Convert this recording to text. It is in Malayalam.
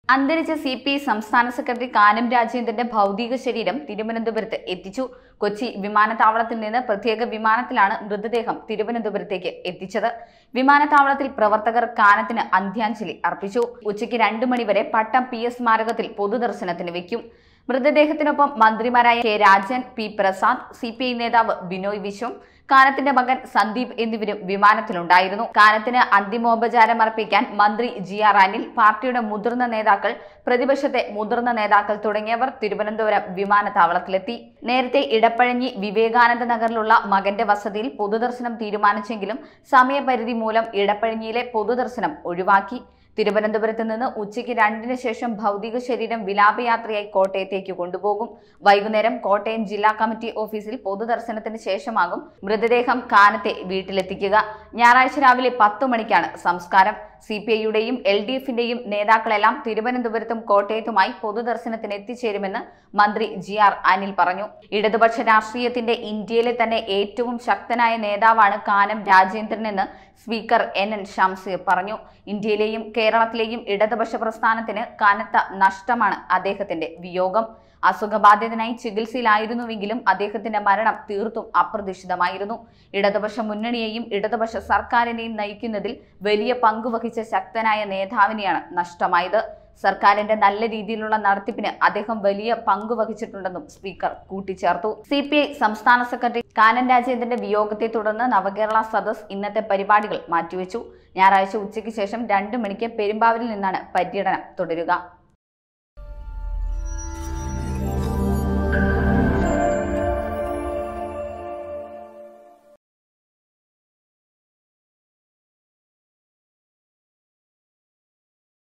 അന്തരിച്ച സി പി ഐ സംസ്ഥാന സെക്രട്ടറി കാനം രാജേന്ദ്രന്റെ ഭൗതിക ശരീരം തിരുവനന്തപുരത്ത് എത്തിച്ചു കൊച്ചി വിമാനത്താവളത്തിൽ നിന്ന് പ്രത്യേക വിമാനത്തിലാണ് മൃതദേഹം തിരുവനന്തപുരത്തേക്ക് എത്തിച്ചത് വിമാനത്താവളത്തിൽ പ്രവർത്തകർ കാനത്തിന് അന്ത്യാഞ്ജലി അർപ്പിച്ചു ഉച്ചയ്ക്ക് രണ്ടു മണിവരെ പട്ടം പി എസ് സ്മാരകത്തിൽ പൊതുദർശനത്തിന് വെക്കും മൃതദേഹത്തിനൊപ്പം മന്ത്രിമാരായ K Rajan P Prasad C P I നേതാവ് ബിനോയ് വിശ്വം കാനത്തിന്റെ മകൻ സന്ദീപ് എന്നിവരും വിമാനത്തിലുണ്ടായിരുന്നു കാനത്തിന് അന്തിമോപചാരം അർപ്പിക്കാൻ മന്ത്രി ജി ആർ അനിൽ പാർട്ടിയുടെ മുതിർന്ന നേതാക്കൾ പ്രതിപക്ഷത്തെ മുതിർന്ന നേതാക്കൾ തുടങ്ങിയവർ തിരുവനന്തപുരം വിമാനത്താവളത്തിലെത്തി നേരത്തെ ഇടപ്പഴഞ്ഞി വിവേകാനന്ദ നഗറിലുള്ള മകന്റെ വസതിയിൽ പൊതുദർശനം തീരുമാനിച്ചെങ്കിലും സമയപരിധി മൂലം ഇടപ്പഴഞ്ഞിയിലെ പൊതുദർശനം ഒഴിവാക്കി തിരുവനന്തപുരത്ത് നിന്ന് ഉച്ചയ്ക്ക് രണ്ടിന് ശേഷം ഭൗതിക ശരീരം വിലാപയാത്രയായി കോട്ടയത്തേക്ക് കൊണ്ടുപോകും വൈകുന്നേരം കോട്ടയം ജില്ലാ കമ്മിറ്റി ഓഫീസിൽ പൊതുദർശനത്തിന് ശേഷമാകും മൃതദേഹം കാനത്തെ വീട്ടിലെത്തിക്കുക ഞായറാഴ്ച രാവിലെ പത്തു മണിക്കാണ് സംസ്കാരം സി പി ഐയുടെയും എൽ ഡി എഫിന്റെയും നേതാക്കളെല്ലാം തിരുവനന്തപുരത്തും കോട്ടയത്തുമായി പൊതുദർശനത്തിന് എത്തിച്ചേരുമെന്ന് മന്ത്രി ജി ആർ അനിൽ പറഞ്ഞു ഇടതുപക്ഷ രാഷ്ട്രീയത്തിന്റെ ഇന്ത്യയിലെ തന്നെ ഏറ്റവും ശക്തനായ നേതാവാണ് കാനം രാജേന്ദ്രനെന്ന് സ്പീക്കർ എൻ എൻ ഷംസീർ പറഞ്ഞു ഇന്ത്യയിലെയും കേരളത്തിലെയും ഇടതുപക്ഷ പ്രസ്ഥാനത്തിന് കനത്ത നഷ്ടമാണ് അദ്ദേഹത്തിന്റെ വിയോഗം അസുഖബാധിതനായി ചികിത്സയിലായിരുന്നുവെങ്കിലും അദ്ദേഹത്തിന്റെ മരണം തീർത്തും അപ്രതീക്ഷിതമായിരുന്നു ഇടതുപക്ഷ മുന്നണിയെയും ഇടതുപക്ഷ സർക്കാരിനെയും നയിക്കുന്നതിൽ വലിയ പങ്കുവഹിച്ച ശക്തനായ നേതാവിനെയാണ് നഷ്ടമായത് സർക്കാരിന്റെ നല്ല രീതിയിലുള്ള നടത്തിപ്പിന് അദ്ദേഹം വലിയ പങ്ക് വഹിച്ചിട്ടുണ്ടെന്നും സ്പീക്കർ കൂട്ടിച്ചേർത്തു സി പി ഐ സംസ്ഥാന സെക്രട്ടറി കാനൻ രാജേന്ദ്രന്റെ വിയോഗത്തെ തുടർന്ന് നവകേരള സദസ് ഇന്നത്തെ പരിപാടികൾ മാറ്റിവെച്ചു ഞായറാഴ്ച ഉച്ചയ്ക്ക് ശേഷം രണ്ട് മണിക്ക് പെരുമ്പാവൂരിൽ നിന്നാണ് പര്യടനം തുടരുക